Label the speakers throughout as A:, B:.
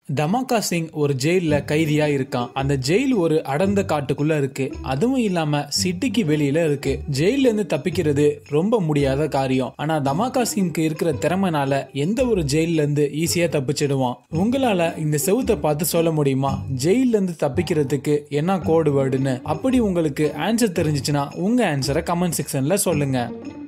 A: தமாகா சிங் ஒரு ஜெயில்ல கைதியா இருக்கான் அந்த ஜெயில் ஒரு அடர்ந்த காட்டுக்குள்ள இருக்கு அதுவும் இல்லாம சிட்டிக்கு வெளியில இருக்கு ஜெயில இருந்து தப்பிக்கிறது ரொம்ப முடியாத காரியம் ஆனா தமாகா சிங்க்கு இருக்கிற திறமைனால எந்த ஒரு ஜெயில இருந்து ஈஸியா தப்பிச்சிடுவான் உங்களால இந்த செவுத்தை பார்த்து சொல்ல முடியுமா ஜெயில இருந்து தப்பிக்கிறதுக்கு என்ன கோடு வேர்டுன்னு அப்படி உங்களுக்கு ஆன்சர் தெரிஞ்சிச்சுன்னா உங்க ஆன்சரை கமெண்ட் செக்ஷன்ல சொல்லுங்க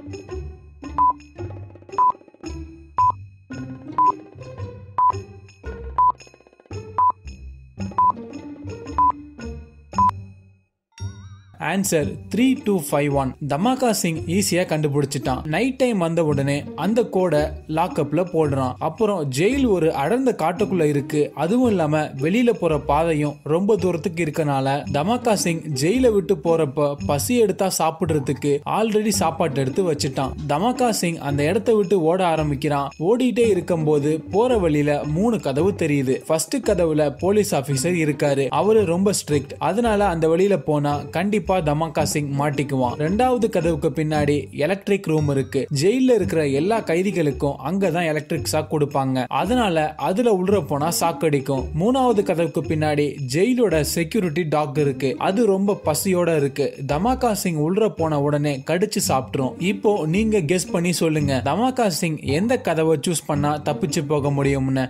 A: answer three two five one Dhamaka Singh ஈஸியா கண்டுபிடிச்சிட்டான் நைட் டைம் வந்த உடனே அந்த கோடை லாக்அப்ல போடுறான் அப்புறம் ஜெயில் ஒரு அடர்ந்த காட்டுக்குள்ள இருக்கு அதுவும் இல்லாம வெளியில போற பாதையும் ரொம்ப தூரத்துக்கு இருக்கனால தமாகா சிங் ஜெயில விட்டு போறப்ப பசி எடுத்தா சாப்பிடுறதுக்கு ஆல்ரெடி சாப்பாட்டு எடுத்து வச்சுட்டான் தமாகா சிங் அந்த இடத்த விட்டு ஓட ஆரம்பிக்கிறான் ஓடிட்டே இருக்கும்போது போற வழியில மூணு கதவு தெரியுது ஃபர்ஸ்ட் கதவுல போலீஸ் ஆபீசர் இருக்காரு அவரு ரொம்ப ஸ்ட்ரிக்ட் அதனால அந்த வழியில போனா கண்டிப்பா தமாகா சிங் மாட்டிக்குவான் ரெண்டாவது கதவுக்கு பின்னாடி எலக்ட்ரிக் ரூம் இருக்கு ஜெயில இருக்கிற எல்லா கைதிகளுக்கும் அங்கதான் எலக்ட்ரிக் ஷாக் கொடுப்பாங்க அதனால அதுல உள்ள போனா சாக்கடிக்கும் மூணாவது கதவுக்கு பின்னாடி ஜெயிலோட செக்யூரிட்டி டாக் இருக்கு அது ரொம்ப பசியோட இருக்கு தமாகா சிங் உள்ள போன உடனே கடிச்சு சாப்பிட்டுரும் இப்போ நீங்க கெஸ் பண்ணி சொல்லுங்க தமாகா சிங் எந்த கதவை சூஸ் பண்ணா தப்பிச்சு போக முடியும்னு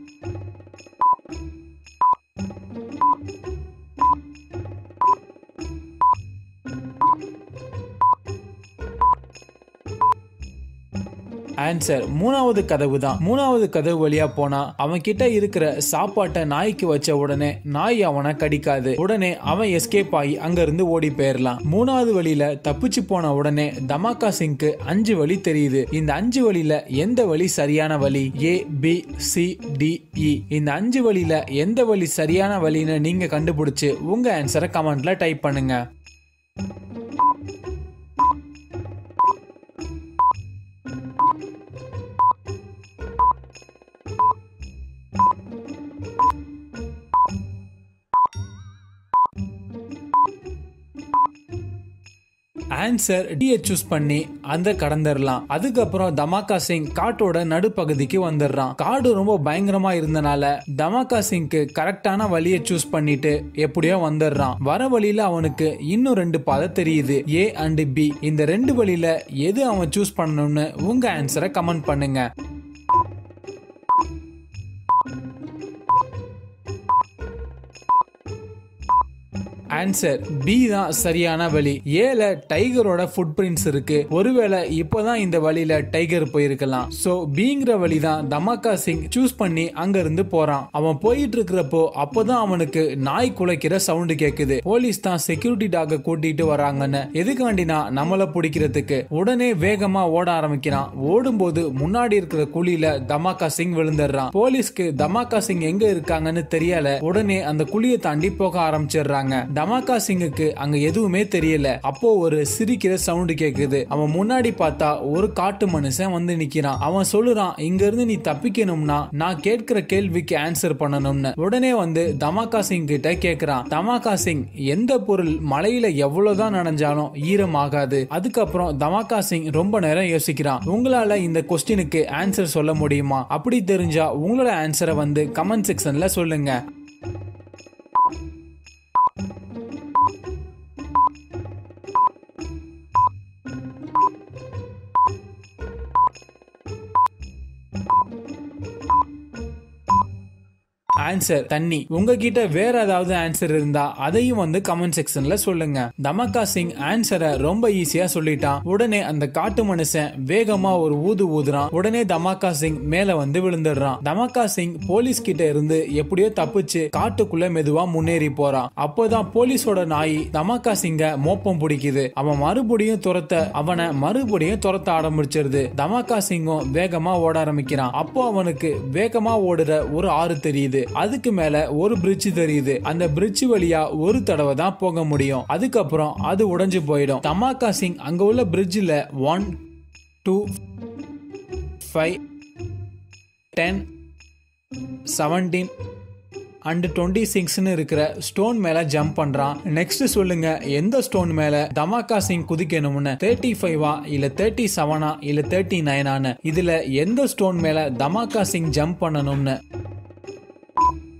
A: ஆன்சர் மூணாவது கதவு தான் மூணாவது கதவு வழியா போனா அவன் கிட்ட இருக்கிற சாப்பாட்டை நாய்க்கு வச்ச உடனே நாய் அவனை கடிக்காது உடனே அவன் எஸ்கேப் ஆகி அங்க இருந்து ஓடி போயிடலாம் மூணாவது வழியில தப்பிச்சு போன உடனே தமாகா சிங்க்கு அஞ்சு வழி தெரியுது இந்த அஞ்சு வழியில எந்த வழி சரியான வழி A B C D E இந்த அஞ்சு வழியில எந்த வழி சரியான வழின்னு நீங்க கண்டுபிடிச்சு உங்க ஆன்சரை கமெண்ட்ல டைப் பண்ணுங்க ஆன்சர் டியை சூஸ் பண்ணி அந்த கடந்துடலாம் அதுக்கப்புறம் தமாகா சிங் காட்டோட நடுப்பகுதிக்கு வந்துடுறான் காடு ரொம்ப பயங்கரமா இருந்தனால தமாகா சிங்க்கு கரெக்டான வழியை சூஸ் பண்ணிட்டு எப்படியோ வந்துடுறான் வர வழியில அவனுக்கு இன்னும் ரெண்டு பாதை தெரியுது ஏ அண்ட் பி இந்த ரெண்டு வழியில எது அவன் சூஸ் பண்ணணும்னு உங்க ஆன்சரை கமெண்ட் பண்ணுங்க ஆன்சர் பி தான் சரியான வழி ஏல டைகரோட ஃபுட் பிரிண்ட்ஸ் இருக்கு ஒருவேளை இப்போதான் இந்த வழியில டைகர் போயிருக்கலாம் சோ பிங்கிற வழி தான் தமாகா சிங் சூஸ் பண்ணி அங்க இருந்து போறான் அவன் போயிட்டு இருக்கிறப்போ அப்போதான் அவனுக்கு நாய் குலைக்கிற சவுண்டு கேக்குது போலீஸ் தான் செக்யூரிட்டி டாக கூட்டிட்டு வராங்கன்னு எதுக்காண்டினா நம்மள பிடிக்கிறதுக்கு உடனே வேகமா ஓட ஆரம்பிக்கிறான் ஓடும்போது முன்னாடி இருக்கிற குழியில தமாகா சிங் விழுந்துடுறான் போலீஸ்க்கு தமாகா சிங் எங்க இருக்காங்கன்னு தெரியல உடனே அந்த குழியை தாண்டி போக ஆரம்பிச்சிடுறாங்க தமாகா சிங்குக்கு அங்க எதுவுமே தெரியல அப்போ ஒரு சிரிக்கிற சவுண்டு கேக்குது அவன் முன்னாடி பார்த்தா ஒரு காட்டு மனுஷன் வந்து நிக்கிறான் அவன் சொல்லுறான் இங்க இருந்து நீ தப்பிக்கணும்னா நான் கேட்கிற கேள்விக்கு ஆன்சர் பண்ணணும்னு உடனே வந்து தமாகா சிங் கிட்ட கேக்குறான் தமாகா சிங் எந்த பொருள் மழையில எவ்வளவுதான் நனைஞ்சாலும் ஈரம் ஆகாது அதுக்கப்புறம் தமாகா சிங் ரொம்ப நேரம் யோசிக்கிறான் உங்களால இந்த கொஸ்டினுக்கு ஆன்சர் சொல்ல முடியுமா அப்படி தெரிஞ்சா உங்களோட ஆன்சரை வந்து கமெண்ட் செக்ஷன்ல சொல்லுங்க ஆன்சர் தண்ணி உங்ககிட்ட வேற ஏதாவது ஆன்சர் இருந்தா அதையும் வந்து கமெண்ட் செக்ஷன்ல சொல்லுங்க தமக்கா சிங் ஆன்சரை ரொம்ப ஈஸியா சொல்லிட்டான் உடனே அந்த காட்டு மனுஷன் வேகமா ஒரு ஊது ஊதுறான் உடனே தமாக்கா சிங் மேல வந்து விழுந்துடுறான் தமாக்கா சிங் போலீஸ் கிட்ட இருந்து எப்படியோ தப்பிச்சு காட்டுக்குள்ள மெதுவா முன்னேறி போறான் அப்போதான் போலீஸோட நாய் தமாக்கா சிங்க மோப்பம் பிடிக்குது அவன் மறுபடியும் துரத்த அவனை மறுபடியும் துரத்த ஆரம்பிச்சிருது தமாக்கா சிங்கும் வேகமா ஓட ஆரம்பிக்கிறான் அப்போ அவனுக்கு வேகமா ஓடுற ஒரு ஆறு தெரியுது அதுக்கு மேல ஒரு பிரிட்ஜ் தெரியுது அந்த பிரிட்ஜ் வழியா ஒரு தடவை தான் போக முடியும் அதுக்கப்புறம் அது உடைஞ்சு போயிடும் தமாக்கா சிங் அங்க உள்ள பிரிட்ஜில் one two five ten seventeen and twenty சிக்ஸ்னு இருக்கிற ஸ்டோன் மேல ஜம்ப் பண்றான் நெக்ஸ்ட் சொல்லுங்க எந்த ஸ்டோன் மேல தமாக்கா சிங் குதிக்கணும்னு தேர்ட்டி ஃபைவா இல்ல தேர்ட்டி செவனா இல்ல தேர்ட்டி நைனான்னு இதுல எந்த ஸ்டோன் மேல தமாக்கா சிங் ஜம்ப் பண்ணணும்னு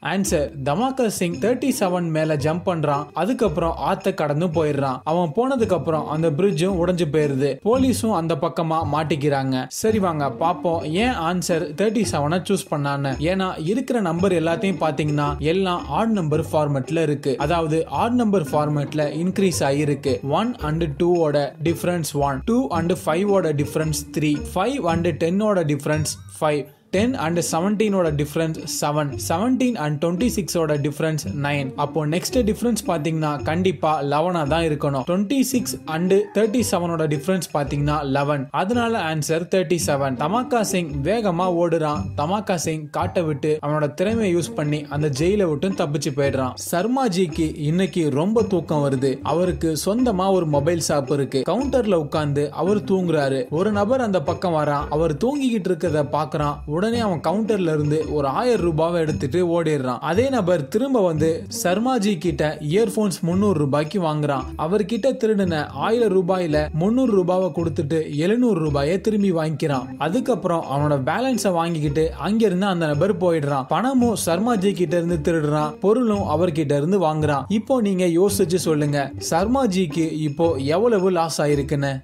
A: answer Dhamaka Singh thirty seven மேல ஜம்ப் பண்றான் அதுக்கப்புறம் ஆத்த கடந்து போயிடுறான் அவன் போனதுக்கு அப்புறம் அந்த பிரிட்ஜும் உடைஞ்சு போயிருது போலீஸும் அந்த பக்கமா மாட்டிக்கிறாங்க சரி வாங்க பாப்போம் ஏன் ஆன்சர் தேர்ட்டி செவனை சூஸ் பண்ணான்னு ஏன்னா இருக்கிற நம்பர் எல்லாத்தையும் பாத்தீங்கன்னா எல்லாம் ஆட் நம்பர் ஃபார்மேட்ல இருக்கு அதாவது ஆட் நம்பர் ஃபார்மேட்ல இன்க்ரீஸ் ஆகிருக்கு ஒன் அண்ட் டூவோட டிஃபரன்ஸ் ஒன் டூ அண்ட் ஃபைவோட டிஃபரன்ஸ் த்ரீ ஃபைவ் அண்ட் டென்னோட டிஃபரன்ஸ் ஃபைவ் டென் அண்ட் செவன்டீனோட difference seven seventeen and twenty சிக்ஸோட டிஃபரன்ஸ் நைன் அப்போ நெக்ஸ்ட் டிஃபரன்ஸ் பார்த்தீங்கன்னா கண்டிப்பா லெவனா தான் இருக்கணும் டுவெண்ட்டி சிக்ஸ் அண்ட் தேர்ட்டி செவனோட டிஃபரன்ஸ் பார்த்தீங்கன்னா லெவன் அதனால answer thirty seven Dhamaka Singh வேகமா ஓடுறான் தமாக்கா சிங் காட்டை விட்டு அவனோட திறமையை யூஸ் பண்ணி அந்த ஜெயில விட்டு தப்பிச்சு போயிடுறான் சர்மாஜிக்கு இன்னைக்கு ரொம்ப தூக்கம் வருது அவருக்கு சொந்தமா ஒரு மொபைல் ஷாப் இருக்கு கவுண்டர்ல உட்கார்ந்து அவர் தூங்குறாரு ஒரு நபர் அந்த பக்கம் வரான் அவர் தூங்கிக்கிட்டு இருக்கிறத பாக்குறான் உடனே அவன் கவுண்டர்ல இருந்து ஒரு ஆயிரம் ரூபாவை எடுத்துட்டு ஓடிடுறான் அதே நபர் திரும்ப வந்து சர்மாஜி கிட்ட இயர்போன்ஸ் முந்நூறு ரூபாய்க்கு வாங்குறான் அவர்கிட்ட திருடின ஆயிரம் ரூபாயில முந்நூறு ரூபாவை கொடுத்துட்டு எழுநூறு ரூபாயை திரும்பி வாங்கிக்கிறான் அதுக்கப்புறம் அவனோட பேலன்ஸை வாங்கிக்கிட்டு அங்கிருந்து அந்த நபர் போயிடுறான் பணமும் சர்மாஜி கிட்ட இருந்து திருடுறான் பொருளும் அவர்கிட்ட இருந்து வாங்குறான் இப்போ நீங்க யோசிச்சு சொல்லுங்க சர்மாஜிக்கு இப்போ எவ்வளவு லாஸ் ஆயிருக்குன்னு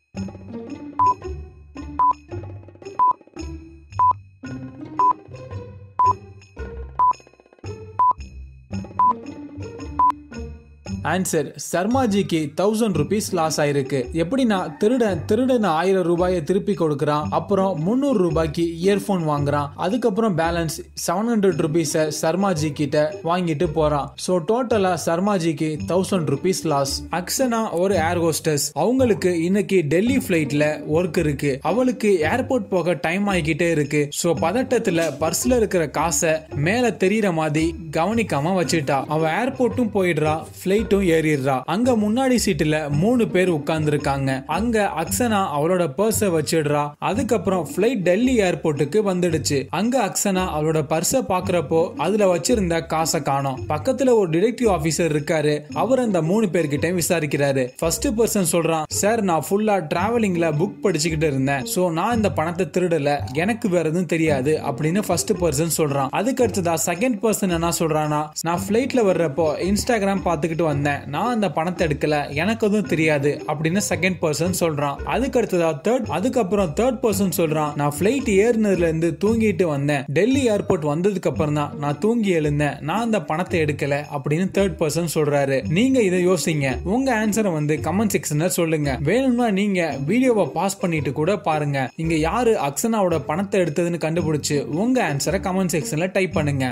A: ஆன்சர் சர்மாஜிக்கு தௌசண்ட் ருபீஸ் லாஸ் ஆயிருக்கு எப்படின்னா திருடன் திருடன் ஆயிரம் ரூபாயை திருப்பி கொடுக்கறான் அப்புறம் முந்நூறு ரூபாய்க்கு இயர்போன் வாங்குறான் அதுக்கப்புறம் பேலன்ஸ் செவன் ஹண்ட்ரட் ருபீஸை சர்மாஜி கிட்ட வாங்கிட்டு போறான் ஸோ டோட்டலா சர்மாஜிக்கு தௌசண்ட் ருபீஸ் லாஸ் அக்ஷனா ஒரு ஏர் ஹோஸ்டஸ் அவங்களுக்கு இன்னைக்கு டெல்லி ஃபிளைட்ல ஒர்க் இருக்கு அவளுக்கு ஏர்போர்ட் போக டைம் ஆகிக்கிட்டே இருக்கு ஸோ பதட்டத்துல பர்ஸ்ல இருக்கிற காசை மேல தெரியற மாதிரி கவனிக்காம வச்சுட்டா அவ ஏர்போர்ட்டும் போயிடுறா ஃபிளைட்டும் ஏறிடுறா அங்க முன்னாடி சீட்டுல மூணு பேர் உட்கார்ந்து இருக்காங்க அங்க அக்ஷனா அவளோட பர்ஸ வச்சிடுறா அதுக்கப்புறம் ஃபிளைட் டெல்லி ஏர்போர்ட்டுக்கு வந்துடுச்சு அங்க அக்ஷனா அவளோட பர்ஸ பாக்குறப்போ அதுல வச்சிருந்த காசை காணோம் பக்கத்துல ஒரு டிடெக்டிவ் ஆபீசர் இருக்காரு அவர் அந்த மூணு பேர்கிட்ட விசாரிக்கிறாரு ஃபர்ஸ்ட் பர்சன் சொல்றான் சார் நான் ஃபுல்லா டிராவலிங்ல புக் படிச்சுக்கிட்டு இருந்தேன் சோ நான் இந்த பணத்தை திருடல எனக்கு வேற எதுவும் தெரியாது அப்படின்னு ஃபர்ஸ்ட் பர்சன் சொல்றான் அதுக்கு அடுத்ததா செகண்ட் பர்சன் என்ன சொல்றானா நான் ஃபிளைட்ல வர்றப்போ இன்ஸ்டாகிராம் பார்த்துக்கிட்டு வந்தேன் நான் அந்த பணத்தை எடுக்கல எனக்கு எதுவும் தெரியாது அப்படின்னு செகண்ட் பர்சன் சொல்றான் அதுக்கு அடுத்ததா தேர்ட் அதுக்கப்புறம் தேர்ட் பர்சன் சொல்றான் நான் ஃபிளைட் ஏறினதுல இருந்து தூங்கிட்டு வந்தேன் டெல்லி ஏர்போர்ட் வந்ததுக்கு அப்புறம் தான் நான் தூங்கி எழுந்தேன் நான் அந்த பணத்தை எடுக்கல அப்படின்னு தேர்ட் பர்சன் சொல்றாரு நீங்க இதை யோசிங்க உங்க ஆன்சரை வந்து கமெண்ட் செக்ஷன்ல சொல்லுங்க வேணும்னா நீங்க வீடியோவை பாஸ் பண்ணிட்டு கூட பாருங்க இங்க யாரு அக்ஷனாவோட பணத்தை எடுத்ததுன்னு கண்டுபிடிச்சு உங்க ஆன்சரை கமெண்ட் செக்ஷன்ல டைப் பண்ணுங்க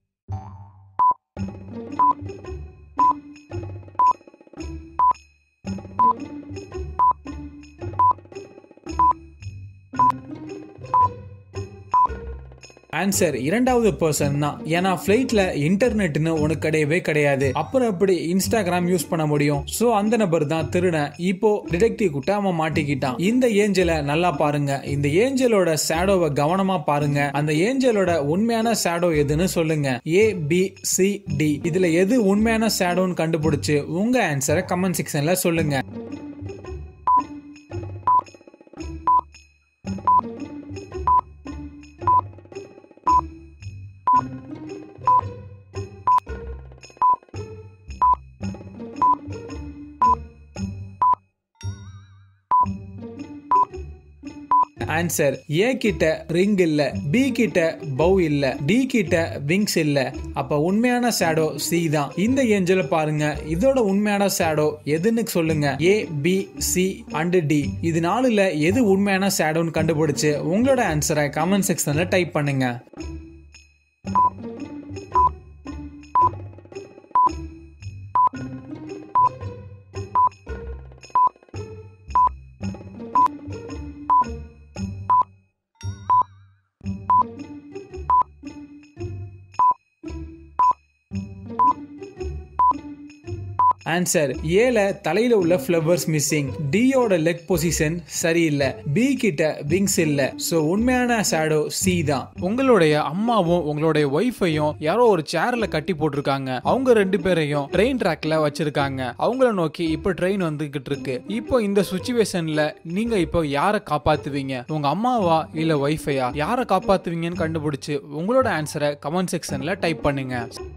A: ஆன்சர் இரண்டாவது பர்சன் தான் ஏன்னா ஃபிளைட்ல இன்டர்நெட்னு உனக்கு கிடையவே கிடையாது அப்புறம் எப்படி இன்ஸ்டாகிராம் யூஸ் பண்ண முடியும் சோ அந்த நபர் தான் திருடன் இப்போ டிடெக்டிவ் கிட்ட அவன் மாட்டிக்கிட்டான் இந்த ஏஞ்சலை நல்லா பாருங்க இந்த ஏஞ்சலோட ஷேடோவை கவனமா பாருங்க அந்த ஏஞ்சலோட உண்மையான ஷேடோ எதுன்னு சொல்லுங்க ஏ பி சி டி இதுல எது உண்மையான ஷேடோன்னு கண்டுபிடிச்சு உங்க ஆன்சரை கமெண்ட் செக்ஷன்ல சொல்லுங்க ஆன்சர் ஏ கிட்ட ரிங் இல்ல பி கிட்ட பவ் இல்ல டி கிட்ட விங்ஸ் இல்ல அப்ப உண்மையான ஷேடோ சி தான் இந்த ஏஞ்சல பாருங்க இதோட உண்மையான ஷேடோ எதுன்னு சொல்லுங்க A B C and D இது நாலுல எது உண்மையான ஷேடோன்னு கண்டுபிடிச்சு உங்களோட ஆன்சரை கமெண்ட் செக்ஷன்ல டைப் பண்ணுங்க ஆன்சர் ஏல தலையில உள்ள ஃபிளவர்ஸ் மிஸ்ஸிங் டியோட லெக் பொசிஷன் சரியில்லை பி கிட்ட விங்ஸ் இல்ல சோ உண்மையான ஷேடோ சி தான் உங்களுடைய அம்மாவும் உங்களுடைய ஒய்ஃபையும் யாரோ ஒரு சேர்ல கட்டி போட்டிருக்காங்க அவங்க ரெண்டு பேரையும் ட்ரெயின் ட்ராக்ல வச்சிருக்காங்க அவங்கள நோக்கி இப்போ ட்ரெயின் வந்துகிட்டு இருக்கு இப்போ இந்த சுச்சுவேஷன்ல நீங்க இப்போ யாரை காப்பாத்துவீங்க உங்க அம்மாவா இல்ல ஒய்ஃபையா யாரை காப்பாத்துவீங்கன்னு கண்டுபிடிச்சு உங்களோட ஆன்சரை கமெண்ட் செக்ஷன்ல டைப் பண்ணுங்க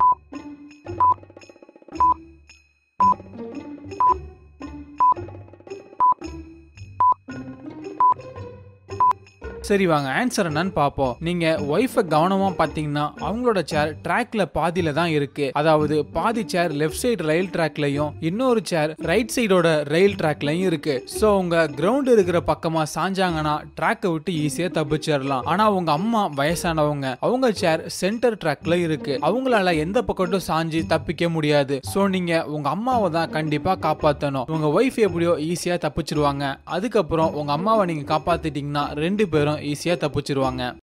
A: சரி வாங்க ஆன்சர் என்னன்னு பார்ப்போம் நீங்க ஒய்ஃபை கவனமா பார்த்தீங்கன்னா அவங்களோட சேர் ட்ராக்ல பாதியில தான் இருக்கு அதாவது பாதி சேர் லெஃப்ட் சைடு ரயில் ட்ராக்லயும் இன்னொரு சேர் ரைட் சைடோட ரயில் ட்ராக்லயும் இருக்கு ஸோ உங்க கிரவுண்ட் இருக்கிற பக்கமா சாஞ்சாங்கன்னா ட்ராக்கை விட்டு ஈஸியா தப்பிச்சிடலாம் ஆனா உங்க அம்மா வயசானவங்க அவங்க சேர் சென்டர் ட்ராக்ல இருக்கு அவங்களால எந்த பக்கட்டும் சாஞ்சு தப்பிக்க முடியாது ஸோ நீங்க உங்க அம்மாவை தான் கண்டிப்பா காப்பாற்றணும் உங்க ஒய்ஃப் எப்படியோ ஈஸியா தப்பிச்சிருவாங்க அதுக்கப்புறம் உங்க அம்மாவை நீங்க காப்பாத்திட்டீங்கன்னா ரெண்டு பேரும் ஈஸியா தப்பிச்சிருவாங்க